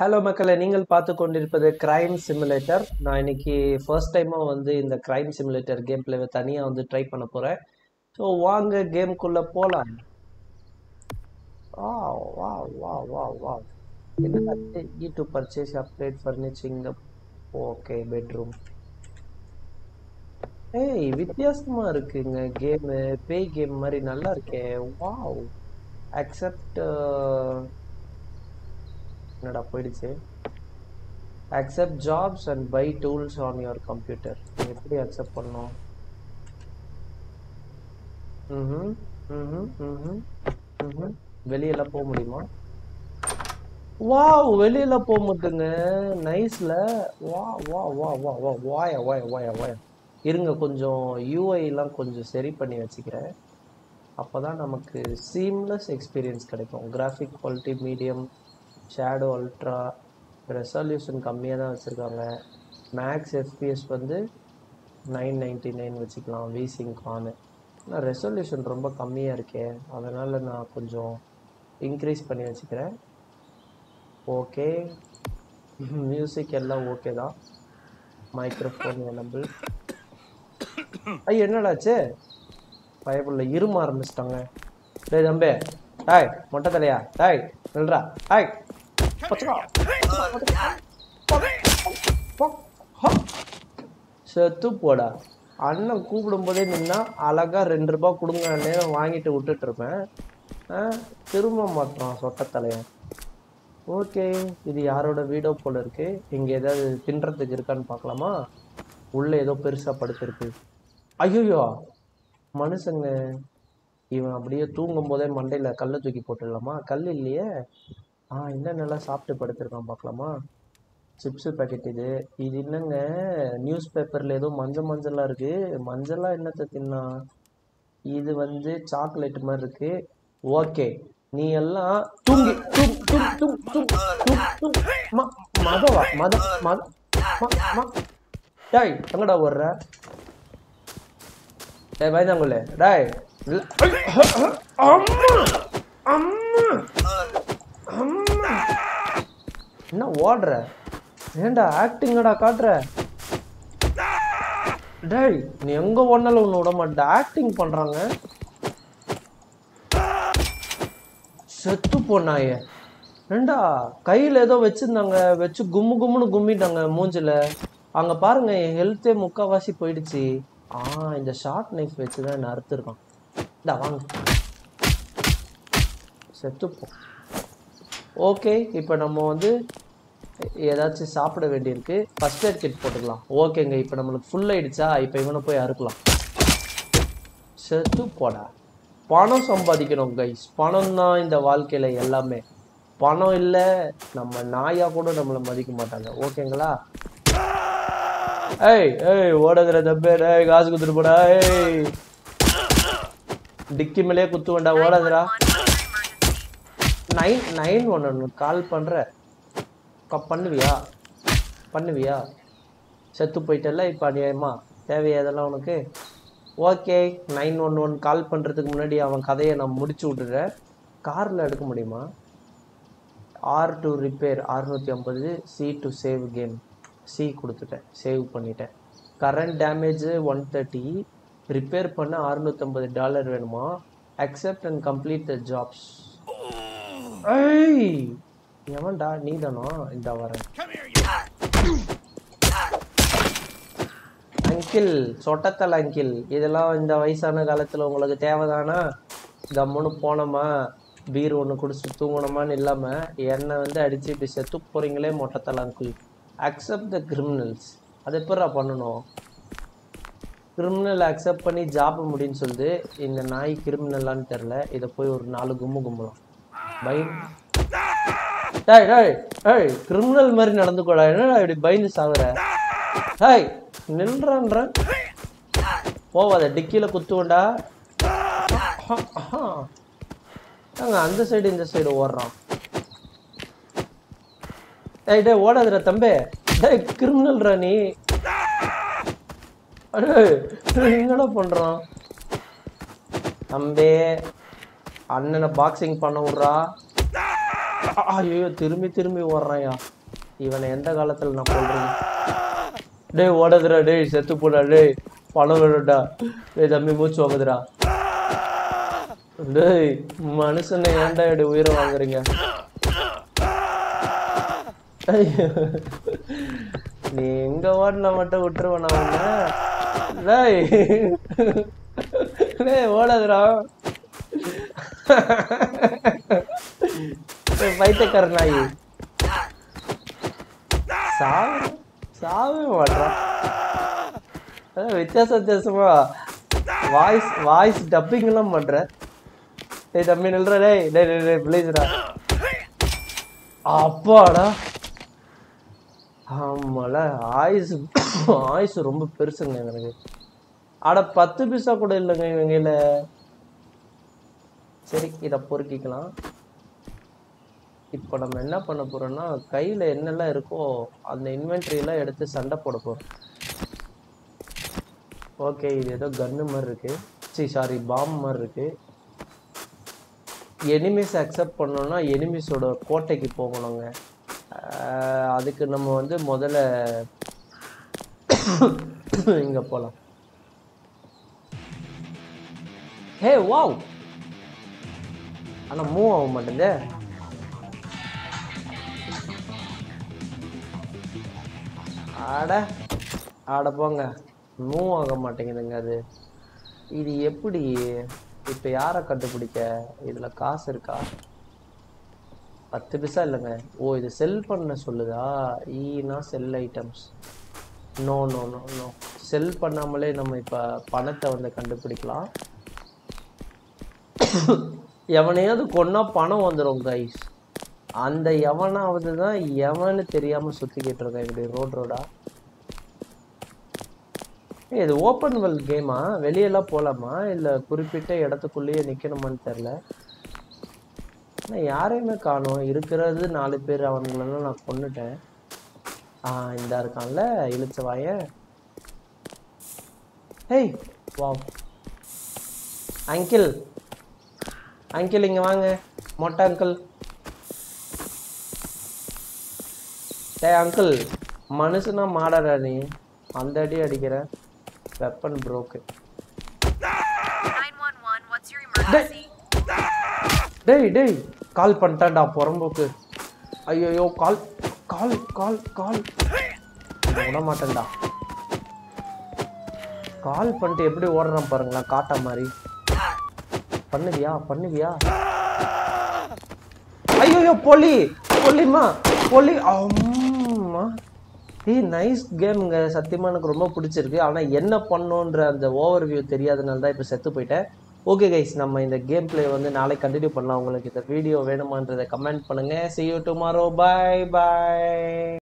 Hello மக்களே நீங்கள் பார்த்து கொண்டிருப்பது கிரைம் சிமுலேட்டர் நான் இன்னைக்கு ஃபர்ஸ்ட் டைமாக வந்து இந்த கிரைம் சிமுலேட்டர் கேம் பிளேவை தனியாக வந்து ட்ரை பண்ண போகிறேன் ஸோ வாங்க கேம்குள்ளே போகலாம் வா வா வா வா வா என்ன இ டு purchase update furnishing okay bedroom ஏய் வித்தியாசமா இருக்குங்க கேமு பேய் கேம் மாதிரி நல்லா இருக்கே வாவ் அக்செப்ட் என்னடா போயிடுச்சு accept jobs and by tools on your computer எப்படி அக்செப்ட் பண்ணோம் ம் ம் ம் ம் வெளியெல்லாம் போக முடியுமா வாவ் வெளியில போக மாட்டுங்க நைஸ்ல வா வா வா வா வா வாய வாய வாய வாய இருங்க கொஞ்சம் யூஐலாம் கொஞ்சம் சரி பண்ணி வச்சுக்கிறேன் அப்போ தான் நமக்கு சீம்லெஸ் எக்ஸ்பீரியன்ஸ் கிடைக்கும் graphic quality medium shadow ultra resolution கம்மியாக தான் வச்சுருக்காங்க மேக்ஸ் எஃபிஎஸ் வந்து நைன் நைன்ட்டி நைன் வச்சுக்கலாம் விசிங் கானு ஆனால் ரெசல்யூஷன் ரொம்ப கம்மியாக இருக்கே அதனால் நான் கொஞ்சம் இன்க்ரீஸ் பண்ணி வச்சுக்கிறேன் ஓகே மியூசிக் எல்லாம் ஓகே தான் மைக்ரோஃபோன் எனபிள் ஐய் என்னடாச்சு பயப்புள்ள இரும ஆரம்பிச்சிட்டாங்க டேய் தம்பி டாய் மொட்டை தலையா டாய் நில்றா டாய் பச்சடா செத்து போடா அண்ணன் கூப்பிடும் போதே நின்னா அழகா ரெண்டு ரூபாய் கொடுங்க நேரம் வாங்கிட்டு விட்டுட்டு இருப்பேன் ஆ, திரும்ப மாட்டான் சொட்ட தலையன் ஓகே இது யாரோட வீடோ போல இருக்கு இங்க ஏதாவது தின்றதுக்கு இருக்கான்னு பார்க்கலாமா உள்ள ஏதோ பெருசா படுத்திருக்கு ஐயோ மனுஷங்க இவன் அப்படியே தூங்கும் போதே மண்டையில கல்லை தூக்கி போட்டுடலாமா கல் இல்லையே ஆ என்னென்னலாம் சாப்பிட்டு படுத்திருக்கான் பார்க்கலாமா சிப்ஸு பேக்கெட் இது இது என்னங்க நியூஸ் பேப்பர்ல ஏதோ மஞ்சள் மஞ்சளா இருக்கு மஞ்சளா என்னத்தை தின்னா இது வந்து சாக்லேட் மாதிரி இருக்கு ஓகே நீ எல்லாம் தூங்கி தூங் தூங் தூங் தூங் தூங் தூங் ம மதவா மத மத ம ம டேய் எங்கடா ஓடுற டேய் பயந்தாங்குள்ளே டேய் இல்ல- அம்மா அம்மா அம்மா என்ன ஓடுற ஏன்டா ஆக்டிங்கடா காட்டுற டேய் நீ எங்க ஓடினாலும் ஒன்று விட மாட்டே ஆக்டிங் பண்றாங்க செத்து போனாயே ஏண்டா கையில ஏதோ வச்சிருந்தாங்க வச்சு கும்மு கும்முன்னு கும்மிட்டாங்க மூஞ்சில அங்க பாருங்க என் ஹெல்த்தே முக்காவாசி போயிடுச்சு ஆ இந்த ஷார்ட் நைஃப் வச்சுதான் என்ன அறுத்துருக்கான் இந்தா வாங்க செத்துப்போ ஓகே இப்போ நம்ம வந்து ஏதாச்சும் சாப்பிட வேண்டியிருக்கு ஃபர்ஸ்ட் எய்ட் கிட் போட்டுக்கலாம் ஓகேங்க இப்போ நம்மளுக்கு ஃபுல் ஆயிடுச்சா இப்போ இவனை போய் அறுக்கலாம் செத்து போடா பணம் சம்பாதிக்கணும் கைஸ் பணம் தான் இந்த வாழ்க்கையில எல்லாமே பணம் இல்லை நம்ம நாயா கூட நம்மளை மதிக்க மாட்டாங்க ஓகேங்களா ஏய் ஏய் ஓடுதுற தம்பே டேய் காசு குத்துட்டு போடா ஏய் டிக்கி மேலே குத்து வேண்டா ஓடாதுடா நைன் நைன் ஒன் ஒன்று கால் பண்ற க- பண்ணுவியா பண்ணுவியா செத்து போயிட்டல இப்போ அநியாயமா தேவையா இதெல்லாம் உனக்கு okay nine one one call பண்ணுறதுக்கு முன்னாடி அவன் கதையை நான் முடிச்சு விட்டுறேன் காரில் எடுக்க முடியுமா ஆர் டு ரிப்பேர் அறுநூற்றி ஐம்பது C to save game C கொடுத்துட்டேன் சேவ் பண்ணிட்டேன் current damage one thirty repair பண்ண அறுநூத்தம்பது டாலர் வேணுமா accept and complete the jobs ஏய் எவன்டா நீ தானோ இந்த வரேன் அங்கிள் சொட்டத்தல் அங்கிள் இதெல்லாம் இந்த வயசான காலத்துல உங்களுக்கு தேவைதானா கம்முன்னு போனோமா பீர் ஒன்று குடிச்சிட்டு தூங்கணுமான்னு இல்லாம என்னை வந்து அடிச்சு இப்படி செத்து போறீங்களே மொட்டத்தல் அங்கிள் அக்செப்ட் த கிரிமினல்ஸ் அது எப்படா பண்ணணும் கிரிமினல் அக்செப்ட் பண்ணி ஜாப் முடின்னு சொல்லுது இந்த நாய் கிரிமினலான்னு தெரில இதை போய் ஒரு நாலு கும்மு கும்பலாம் பை டேய் டேய் டேய் கிரிமினல் மாதிரி நடந்துக்கோடா என்னடா இப்படி பயந்து சாகுற டேய் நில்றன்ற போவாத டிக்கில குத்துவண்டா அங்க அந்த சைடு இந்த சைடு ஓடுறான் டேய் டேய் ஓடாதுடா தம்பி டேய் கிரிமினல்ரா நீ அடே என்னடா பண்றான் தம்பி அண்ணனை பாக்ஸிங் பண்ண விட்றா ஐயோ திரும்பி திரும்பி ஓடுறான்யா இவனை எந்த காலத்துல நான் கொல்றேன் டேய் ஓடாதுடா டேய் செத்து போடா டேய் பணம் வேணும்டா டேய் தம்பி மூச்சு வாங்குதுடா டேய் மனுஷனை ஏன்டா இப்படி உயிரை வாங்குறீங்க ஐயோ. நீ எங்க ஓடினா மட்டும் விட்டுருவேன் நான் உன்னை டேய் டேய் ஓடாதுடா டேய், பைத்தியக்கார நாய் சாவு சாவே மாட்டான் அதான் வித்தியாச வித்தியாசமா வாய்ஸ் வாய்ஸ் டப்பிங் எல்லாம் பண்ற டேய் தம்பி நில்ற டேய் டேய் டேய் டேய் ப்ளீஸ்டா அப்பாடா ஆமால ஆயுசு ஆயுசு ரொம்ப பெருசுங்க எனக்கு அட பத்து பைசா கூட இல்லைங்க இவங்கள சரி இதை பொறுக்கிக்கலாம் இப்போ நம்ம என்ன பண்ண போறோம்னா கையில் என்னெல்லாம் இருக்கோ அந்த inventory எல்லாம் எடுத்து சண்டை போட போறோம் ஓகே இது ஏதோ கன்னு மாதிரி இருக்கு சி சாரி பாம் மாதிரி இருக்கு எனிமீஸ் அக்செப்ட் பண்ணோம்னா எனிமீஸோட கோட்டைக்கு போகணுங்க ஆஹ் அதுக்கு நம்ம வந்து முதல்ல இங்க போலாம் ஹே வாவ் ஆனா மூவ் ஆக மாட்டேங்குதே ஆட ஆட போங்க மூவ் ஆக மாட்டேங்குதுங்க அது இது எப்படி இப்போ யாரை கண்டுபிடிக்க இதுல காசு இருக்கா பத்து பைசா இல்லைங்க ஓ இது செல் பண்ண சொல்லுதா ஈனா sell items no no no no sell பண்ணாமலே நம்ம இப்போ பணத்தை வந்து கண்டுபிடிக்கலாம் எவனையாவது கொன்னா பணம் வந்துடும் கைஸ் அந்த எவனாவது தான் எவன்னு தெரியாம சுத்திக்கிட்டு இருக்கான் இப்படி ரோட் ரோடா ஏய், இது ஓப்பன் வெல் கேமா வெளியெல்லாம் போலாமா இல்ல குறிப்பிட்ட இடத்துக்குள்ளேயே நிக்கணுமான்னு தெரியல நான் யாரையுமே காணோம் இருக்கிறது நாலு பேர் அவங்களெல்லாம் நான் கொன்னுட்டேன் ஆ இந்த இருக்கான்ல இழுச்ச வாய ஹேய் வாவ் அங்கிள் அங்கிள் இங்க வாங்க மொட்டை அங்கிள் டேய் அங்கிள் மனுஷனா மாடடா நீ அந்த அடி அடிக்கிற வெப்பன் ப்ரோக்கு 911, what's your emergency? டேய் டேய் கால் பண்ணிட்டான்டா புறம்போக்கு ஐயோ கால் கால் கால் கால் விட மாட்டேன்டா கால் பண்ணிட்டு எப்படி ஓடுறான் பாருங்களேன் காட்டா மாதிரி பண்ணுவியா பண்ணுவியா ஐயோ பொலி பொலிமா பொலி அம்மா ஏய் நைஸ் கேம்ங்க சத்தியமா எனக்கு ரொம்ப பிடிச்சிருக்கு ஆனா என்ன பண்ணோன்ற அந்த ஓவர் வியூ தெரியாதனால தான் இப்போ செத்து போயிட்டேன் ஓகே கைஸ் நம்ம இந்த கேம் பிளே வந்து நாளைக்கு கண்டினியூ பண்ணலாம் உங்களுக்கு இந்த வீடியோ வேணுமான்றதை கமெண்ட் பண்ணுங்க see you tomorrow bye bye